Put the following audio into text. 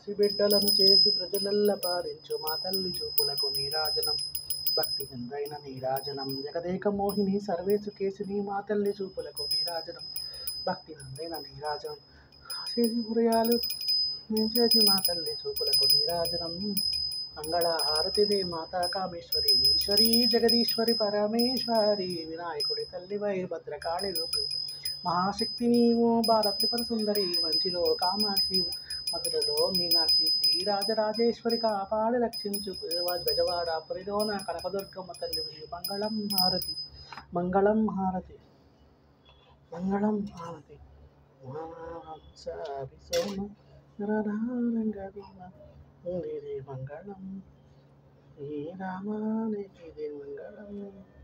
పసిబిడ్డలను చేసి ప్రజలల్ల పారించు మా తల్లి చూపులకు నీరాజనం భక్తి నిందైన నీరాజనం జగదేక మోహిని సర్వేసు కేసిని మా తల్లి చూపులకు నీరాజనం భక్తి నందైన నీరాజనం చేసి హృదయాలు చేసి మా తల్లి చూపులకు నీరాజనం మంగళ హారతిదే మాతా కామేశ్వరి ఈశ్వరి జగదీశ్వరి పరమేశ్వరి వినాయకుడి తల్లివై భద్రకాళి రూపి మహాశక్తి నీవు బాలత్రిపుర సుందరి మంచిలో కామాక్షి మధురలో మీనాక్షి శ్రీ రాజరాజేశ్వరి కాపాడి రక్షించు గజవాడ పురిలోన కనకదుర్గమ్మ తల్లి మంగళం హారతి మంగళం హారతి మంగళం హారతి సోమ నరనారంగ మంగళం శ్రీరామానికి మంగళం